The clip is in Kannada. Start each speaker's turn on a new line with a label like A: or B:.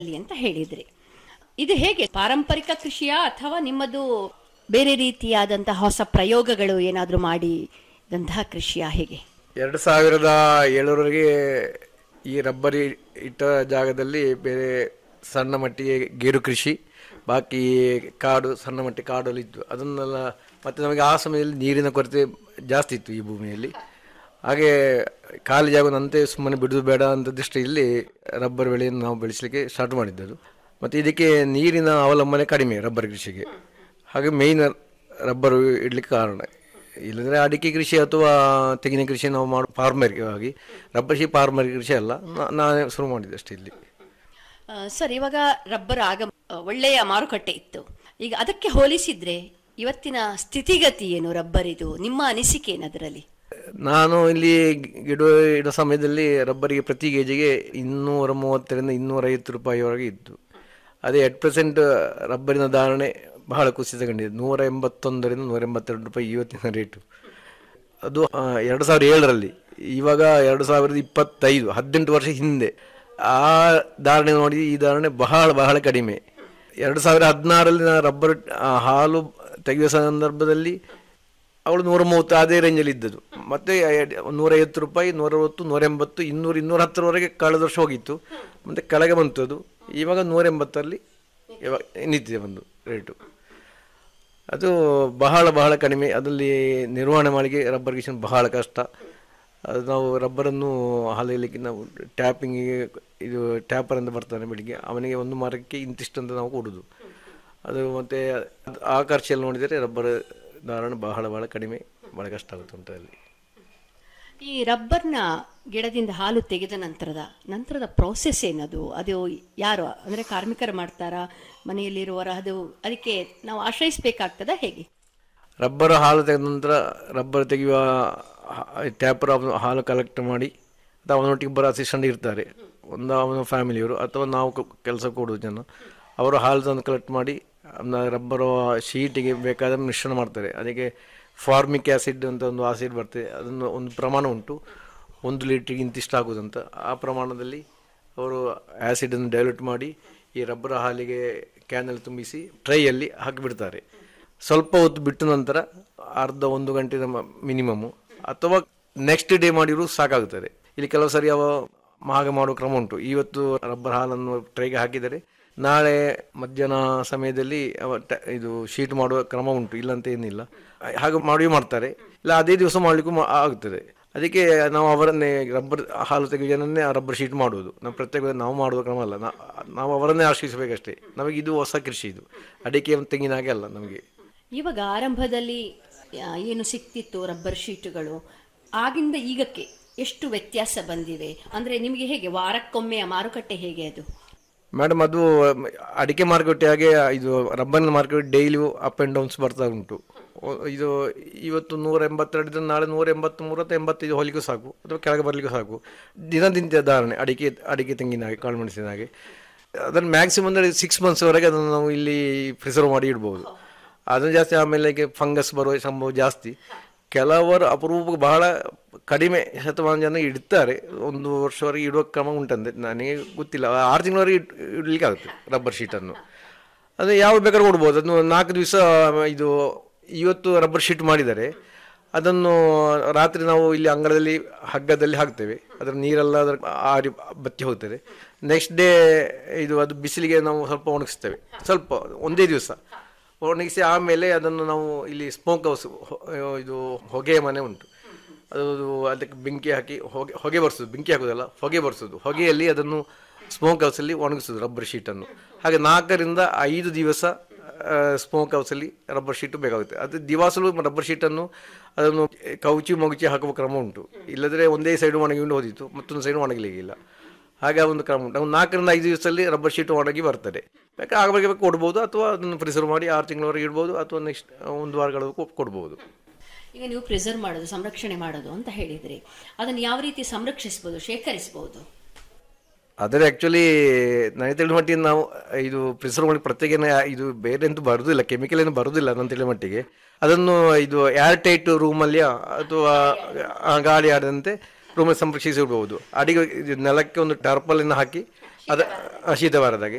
A: ಅಲ್ಲಿ ಅಂತ ಹೇಳಿದ್ರಿ ಇದು ಹೇಗೆ ಪಾರಂಪರಿಕ ಕೃಷಿಯಾ ಅಥವಾ ನಿಮ್ಮದು ಬೇರೆ ರೀತಿಯಾದಂತಹ ಹೊಸ ಪ್ರಯೋಗಗಳು ಏನಾದರೂ ಮಾಡಿದಂತಹ ಕೃಷಿಯಾ ಹೇಗೆ
B: ಎರಡು ಸಾವಿರದ ಏಳರವರೆಗೆ ಈ ರಬ್ಬರಿ ಇಟ್ಟ ಜಾಗದಲ್ಲಿ ಬೇರೆ ಸಣ್ಣ ಮಟ್ಟಿಗೆ ಗೇರು ಕೃಷಿ ಬಾಕಿ ಕಾಡು ಸಣ್ಣ ಮಟ್ಟಿ ಕಾಡಲ್ಲಿ ಇತ್ತು ಅದನ್ನೆಲ್ಲ ಮತ್ತು ನಮಗೆ ಆ ಸಮಯದಲ್ಲಿ ನೀರಿನ ಕೊರತೆ ಜಾಸ್ತಿ ಇತ್ತು ಈ ಭೂಮಿಯಲ್ಲಿ ಹಾಗೆ ಖಾಲಿ ಜಾಗದಂತೆ ಸುಮ್ಮನೆ ಬಿಡುದು ಬೇಡ ಅಂತ ದೃಷ್ಟಿಯಲ್ಲಿ ರಬ್ಬರ್ ಬೆಳೆಯನ್ನು ನಾವು ಬೆಳೆಸಲಿಕ್ಕೆ ಸ್ಟಾರ್ಟ್ ಮಾಡಿದ್ದದು ಮತ್ತು ಇದಕ್ಕೆ ನೀರಿನ ಅವಲಂಬನೆ ಕಡಿಮೆ ರಬ್ಬರ್ ಕೃಷಿಗೆ ಹಾಗೆ ಮೇಯ್ನ್ ರಬ್ಬರು ಇಡ್ಲಿಕ್ಕೆ ಕಾರಣ ಇಲ್ಲಂದರೆ ಅಡಿಕೆ ಕೃಷಿ ಅಥವಾ ತೆಂಗಿನ ಕೃಷಿ ನಾವು ಮಾಡೋ ಫಾರ್ಮರಿಗೆ ಆಗಿ ರಬ್ಬರ್ ಕೃಷಿ ಫಾರ್ಮರ್ ಕೃಷಿ ಅಲ್ಲ ನಾ- ನಾನೇ ಶುರು ಮಾಡಿದ್ದು ಅಷ್ಟೇ ಇಲ್ಲಿ
A: ಆ, ಸರ್ ಇವಾಗ ರಬ್ಬರ್ ಆಗ ಆ, ಒಳ್ಳೆಯ ಮಾರುಕಟ್ಟೆ ಇತ್ತು ಈಗ ಅದಕ್ಕೆ ಹೋಲಿಸಿದ್ರೆ ಇವತ್ತಿನ ಸ್ಥಿತಿಗತಿ ಏನು ರಬ್ಬರಿದು ನಿಮ್ಮ ಅನಿಸಿಕೆ ಏನು ಅದರಲ್ಲಿ
B: ನಾನು ಇಲ್ಲಿ ಗಿಡ ಇಡೋ ಸಮಯದಲ್ಲಿ ರಬ್ಬರಿಗೆ ಪ್ರತಿ ಕೆಜಿಗೆ ಇನ್ನೂರ ಮೂವತ್ತರಿಂದ ಇನ್ನೂರ ಐವತ್ತು ರೂಪಾಯಿವರೆಗೆ ಇತ್ತು ಅದೇ ಎಟ್ ಪ್ರೆಸೆಂಟ್ ರಬ್ಬರಿನ ಧಾರಣೆ ಬಹಳ ಕುಸಿತ ಕಂಡಿದೆ ನೂರ ಎಂಬತ್ತೊಂದರಿಂದ ನೂರ ಎಂಬತ್ತೆರಡು ರೂಪಾಯಿ ಇವತ್ತಿನ ರೇಟು ಅದು ಆ, ಎರಡು ಸಾವಿರದ ಏಳರಲ್ಲಿ ಇವಾಗ ಎರಡು ಸಾವಿರದ ಇಪ್ಪತ್ತೈದು ಹದಿನೆಂಟು ವರ್ಷ ಹಿಂದೆ ಆ ಧಾರಣೆ ನೋಡಿ ಈ ಧಾರಣೆ ಬಹಳ ಬಹಳ ಕಡಿಮೆ ಎರಡು ಸಾವಿರದ ಹದಿನಾರರಲ್ಲಿ ನಾನು ರಬ್ಬರ್ ಆ, ಹಾಲು ತೆಗೆಯುವ ಸಂದರ್ಭದಲ್ಲಿ ಅವಳು ನೂರ ಮೂವತ್ತು ಅದೇ ರೇಂಜಲ್ಲಿ ಇದ್ದದ್ದು ಮತ್ತೆ ನೂರೈವತ್ತು ರೂಪಾಯಿ ನೂರ ಅರವತ್ತು ನೂರ ಎಂಬತ್ತು ಇನ್ನೂರು ಇನ್ನೂರ ಹತ್ತರವರೆಗೆ ಕಳೆದ ವರ್ಷ ಹೋಗಿತ್ತು ಮತ್ತೆ ಕೆಳಗೆ ಬಂತು ಅದು ಇವಾಗ ನೂರ ಎಂಬತ್ತಲ್ಲಿ ಇವಾಗ ನಿಂತಿದೆ ಒಂದು ರೇಟು ಅದು ಬಹಳ ಬಹಳ ಕಡಿಮೆ ಅದರಲ್ಲಿ ನಿರ್ವಹಣೆ ಮಾಡಲಿಕ್ಕೆ ರಬ್ಬರ್ ಕಿಶನ್ ಬಹಳ ಕಷ್ಟ ಅದು ನಾವು ರಬ್ಬರನ್ನು ಹಾಲಿಲಿಕ್ಕೆ ನಾವು ಟ್ಯಾಪಿಂಗಿಗೆ ಇದು ಟ್ಯಾಪರ್ ಅಂತ ಬರ್ತಾನೆ ಬೆಳಿಗ್ಗೆ ಅವನಿಗೆ ಒಂದು ಮರಕ್ಕೆ ಇಂತಿಷ್ಟು ಅಂತ ನಾವು ಕೊಡೋದು ಅದು ಮತ್ತು ಆ ಖರ್ಚಲ್ಲಿ ನೋಡಿದರೆ ರಬ್ಬರ್ ಧಾರಣ ಬಹಳ ಬಹಳ ಕಡಿಮೆ ಬಹಳ ಕಷ್ಟ ಆಗುತ್ತೆ ಅಂತ ಅಲ್ಲಿ
A: ಈ ರಬ್ಬರ್ನ ಗಿಡದಿಂದ ಹಾಲು ತೆಗೆದ ನಂತರದ ನಂತರದ ಪ್ರೋಸೆಸ್ ಏನದು ಅದು ಯಾರು ಅಂದರೆ ಕಾರ್ಮಿಕರು ಮಾಡ್ತಾರಾ ಮನೆಯಲ್ಲಿರುವವರ ಅದು ಅದಕ್ಕೆ ನಾವು ಆಶ್ರಯಿಸಬೇಕಾಗ್ತದಾ ಹೇಗೆ
B: ರಬ್ಬರ್ ಹಾಲು ತೆಗೆದ ನಂತರ ರಬ್ಬರ್ ತೆಗೆಯುವ ಟ್ಯಾಪರ್ ಅವನು ಹಾಲು ಕಲೆಕ್ಟ್ ಮಾಡಿ ಅಥವಾ ಅವನೊಟ್ಟಿಗೆ ಬರೋ ಅಸಿಸ್ಟೆಂಟ್ ಇರ್ತಾರೆ ಒಂದು ಅವನ ಫ್ಯಾಮಿಲಿಯವರು ಅಥವಾ ನಾವು ಕೆಲಸ ಕೊಡೋ ಜನ ಅವರು ಹಾಲು ತಂದು ಕಲೆಕ್ಟ್ ಮಾಡಿ ರಬ್ಬರು ಶೀಟಿಗೆ ಬೇಕಾದ ಮಿಶ್ರಣ ಮಾಡ್ತಾರೆ ಅದಕ್ಕೆ ಫಾರ್ಮಿಕ್ ಆ್ಯಸಿಡ್ ಅಂತ ಒಂದು ಆಸಿಡ್ ಬರ್ತದೆ ಅದನ್ನು ಒಂದು ಪ್ರಮಾಣ ಉಂಟು ಒಂದು ಲೀಟ್ರಿಗೆ ಇಂತಿಷ್ಟು ಆಗೋದಂತ ಆ ಪ್ರಮಾಣದಲ್ಲಿ ಅವರು ಆ್ಯಸಿಡನ್ನು ಡೈಲ್ಯೂಟ್ ಮಾಡಿ ಈ ರಬ್ಬರ್ ಹಾಲಿಗೆ ಕ್ಯಾನಲ್ಲಿ ತುಂಬಿಸಿ ಟ್ರೈಯಲ್ಲಿ ಹಾಕಿಬಿಡ್ತಾರೆ ಸ್ವಲ್ಪ ಹೊತ್ತು ಬಿಟ್ಟ ನಂತರ ಅರ್ಧ ಒಂದು ಗಂಟೆ ಮಿನಿಮಮ್ಮು ಅಥವಾ ನೆಕ್ಸ್ಟ್ ಡೇ ಮಾಡಿರೂ ಸಾಕಾಗುತ್ತದೆ ಇಲ್ಲಿ ಕೆಲವು ಸರಿ ಅವ ಹಾಗೆ ಮಾಡುವ ಕ್ರಮ ಉಂಟು ಇವತ್ತು ರಬ್ಬರ್ ಹಾಲನ್ನು ಟ್ರೈಗೆ ಹಾಕಿದರೆ ನಾಳೆ ಮಧ್ಯಾಹ್ನ ಸಮಯದಲ್ಲಿ ಅವ ಟ- ಇದು ಶೀಟ್ ಮಾಡುವ ಕ್ರಮ ಉಂಟು ಇಲ್ಲಂತ ಏನಿಲ್ಲ ಹಾಗೆ ಮಾಡಿ ಮಾಡ್ತಾರೆ ಇಲ್ಲ ಅದೇ ದಿವಸ ಮಾಡಲಿಕ್ಕೂ ಮಾ- ಆಗುತ್ತದೆ ಅದಕ್ಕೆ ನಾವು ಅವರನ್ನೇ ರಬ್ಬರ್ ಹಾಲು ತೆಗೆಯುವ ಜನನ್ನೇ ಆ ರಬ್ಬರ್ ಶೀಟ್ ಮಾಡುವುದು ನಾವು ಪ್ರತ್ಯೇಕ ನಾವು ಮಾಡುವ ಕ್ರಮ ಅಲ್ಲ ನಾ- ನಾವು ಅವರನ್ನೇ ಆಶ್ರಯಿಸಬೇಕಷ್ಟೇ ನಮಗೆ ಇದು ಹೊಸ ಕೃಷಿ ಇದು ಅಡಿಕೆ ತೆಂಗಿನ ಹಾಗೆ ಅಲ್ಲ ನಮಗೆ
A: ಇವಾಗ ಆರಂಭದಲ್ಲಿ ಆ, ಏನು ಸಿಕ್ತಿತ್ತು ರಬ್ಬರ್ ಶೀಟುಗಳು ಆಗಿಂದ ಈಗಕ್ಕೆ ಎಷ್ಟು ವ್ಯತ್ಯಾಸ ಬಂದಿವೆ ಅಂದರೆ ನಿಮಗೆ ಹೇಗೆ ವಾರಕ್ಕೊಮ್ಮೆ ಆ ಮಾರುಕಟ್ಟೆ ಹೇಗೆ ಅದು
B: ಮೇಡಮ್ ಅದು ಅಡಿಕೆ ಮಾರ್ಕೆಟ್ ಹಾಗೆ ಇದು ರಬ್ಬರ್ನ market daily up and downs ಬರ್ತಾ ಉಂಟು ಒ- ಇದು ಇವತ್ತು ನೂರ ಎಂಬತ್ತೆರಡು ನಾಳೆ ನೂರ ಎಂಬತ್ತು ಮೂರತ್ತು ಎಂಬತ್ತೈದು ಹೊಲಿಗೂ ಸಾಕು ಅಥವಾ ಕೆಳಗೆ ಬರಲಿಕ್ಕೂ ಸಾಕು ದಿನದಿಂದ ಧಾರಣೆ ಅಡಿಕೆ ಅಡಿಕೆ ತೆಂಗಿನ ಹಾಗೆ ಕಾಳು ಮೆಣಸಿನ ಹಾಗೆ ಅದನ್ನು ಮ್ಯಾಕ್ಸಿಮಮ್ ಅಂದರೆ ಸಿಕ್ಸ್ ಮಂತ್ಸ್ವರೆಗೆ ಅದನ್ನು ನಾವು ಇಲ್ಲಿ ಪ್ರಿಸರ್ವ್ ಮಾಡಿ ಇಡ್ಬೋದು ಅದು ಜಾಸ್ತಿ ಆಮೇಲೆ ಫಂಗಸ್ ಬರುವ ಸಂಭವ ಜಾಸ್ತಿ ಕೆಲವರು ಅಪರೂಪಕ್ಕೆ ಬಹಳ ಕಡಿಮೆ ಶತಮಾನ ಜನ ಇಡ್ತಾರೆ ಒಂದು ವರ್ಷವರೆಗೆ ಇಡುವ ಕ್ರಮ ಉಂಟಂತೆ ನನಗೆ ಗೊತ್ತಿಲ್ಲ ಆರು ತಿಂಗಳವರೆಗೆ ಇಡ್ ಇಡಲಿಕ್ಕೆ ಆಗುತ್ತೆ ರಬ್ಬರ್ ಶೀಟನ್ನು ಅದು ಯಾವ ಬೇಕಾದ್ರೂ ಕೊಡ್ಬೋದು ಅದನ್ನು ನಾಲ್ಕು ದಿವಸ ಇದು ಇವತ್ತು ರಬ್ಬರ್ ಶೀಟ್ ಮಾಡಿದರೆ ಅದನ್ನು ರಾತ್ರಿ ನಾವು ಇಲ್ಲಿ ಅಂಗಳದಲ್ಲಿ ಹಗ್ಗದಲ್ಲಿ ಹಾಕ್ತೇವೆ ಅದರ ನೀರೆಲ್ಲ ಅದರ ಆರಿ ಬತ್ತಿ ಹೋಗ್ತದೆ ನೆಕ್ಸ್ಟ್ ಡೇ ಇದು ಅದು ಬಿಸಿಲಿಗೆ ನಾವು ಸ್ವಲ್ಪ ಒಣಗಿಸ್ತೇವೆ ಸ್ವಲ್ಪ ಒಂದೇ ದಿವಸ ಒಣಗಿಸಿ ಆಮೇಲೆ ಅದನ್ನು ನಾವು ಇಲ್ಲಿ ಸ್ಮೋಕ್ ಹೌಸ್ ಇದು ಹೊಗೆ ಮನೆ ಉಂಟು ಅದು ಅದಕ್ಕೆ ಬೆಂಕಿ ಹಾಕಿ ಹೊಗೆ ಹೊಗೆ ಬರ್ಸೋದು ಬೆಂಕಿ ಹಾಕೋದಲ್ಲ ಹೊಗೆ ಬರ್ಸೋದು ಹೊಗೆಯಲ್ಲಿ ಅದನ್ನು ಸ್ಮೋಕ್ ಹೌಸಲ್ಲಿ ಒಣಗಿಸೋದು ರಬ್ಬರ್ ಶೀಟನ್ನು ಹಾಗೆ ನಾಲ್ಕರಿಂದ ಐದು ದಿವಸ ಸ್ಮೋಕ್ ಹೌಸಲ್ಲಿ ರಬ್ಬರ್ ಶೀಟು ಬೇಕಾಗುತ್ತೆ ಅದು ದಿವಾಸಲು ರಬ್ಬರ್ ಶೀಟನ್ನು ಅದನ್ನು ಕೌಚಿ ಮಗುಚಿ ಹಾಕುವ ಕ್ರಮ ಉಂಟು ಇಲ್ಲದ್ರೆ ಒಂದೇ ಸೈಡ್ ಒಣಗಿಕೊಂಡು ಹೋದಿತ್ತು ಮತ್ತೊಂದು ಸೈಡ್ ಒಣಗಲಿಕ್ಕಿಲ್ಲ ಹಾಗೆ ಒಂದು ಕ್ರಮ ಉಂಟು ಒಂದು ನಾಲ್ಕರಿಂದ ಐದು ದಿವಸದಲ್ಲಿ ರಬ್ಬರ್ ಶೀಟ್ ಒಣಗಿ ಬರ್ತದೆ ಬೇಕಾದ್ರೆ ಆಗಬೇಕು ಕೊಡ್ಬೋದು ಅಥವಾ ಅದನ್ನು ಪ್ರಿಸರ್ವ್ ಮಾಡಿ ಆರು ತಿಂಗಳವರೆಗೆ ಇಡ್ಬೋದು ಅಥವಾ ನೆಕ್ಸ್ಟ್ ಒಂದು ವಾರಗಳವರೆಗೂ ಕೊಡ್ಬೋದು
A: ಈಗ ನೀವು ಪ್ರಿಸರ್ವ್ ಮಾಡೋದು ಸಂರಕ್ಷಣೆ ಮಾಡೋದು ಅಂತ ಹೇಳಿದ್ರಿ ಅದನ್ನು ಯಾವ ರೀತಿ ಸಂರಕ್ಷಿಸಬಹುದು ಶೇಖರಿಸಬಹುದು
B: ಆದರೆ ಆ್ಯಕ್ಚುಲಿ ನನಗೆ ತಿಳಿದ ಮಟ್ಟಿಗೆ ನಾವು ಇದು ಪ್ರಿಸರ್ವ್ ಮಾಡಿ ಪ್ರತ್ಯೇಕ ಇದು ಬೇರೆ ಅಂತೂ ಬರೋದಿಲ್ಲ ಕೆಮಿಕಲ್ ಏನು ಬರೋದಿಲ್ಲ ನನ್ನ ತಿಳಿದ ಮಟ್ಟಿಗೆ ಅದನ್ನು ಇದು ಏರ್ ಟೈಟ್ ರೂಮಲ್ಲಿ ಅಥವಾ ಆ, ಗಾಳಿ ಆಡದಂತೆ ರೂಮಲ್ಲಿ ಸಂರಕ್ಷಿಸಿಡ್ಬೋದು ಅಡಿಗೆ ಇದು ನೆಲಕ್ಕೆ ಒಂದು ಟರ್ಪಲನ್ನು ಹಾಕಿ ಅದ ಆ, ಶೀತ ಬಾರದಾಗೆ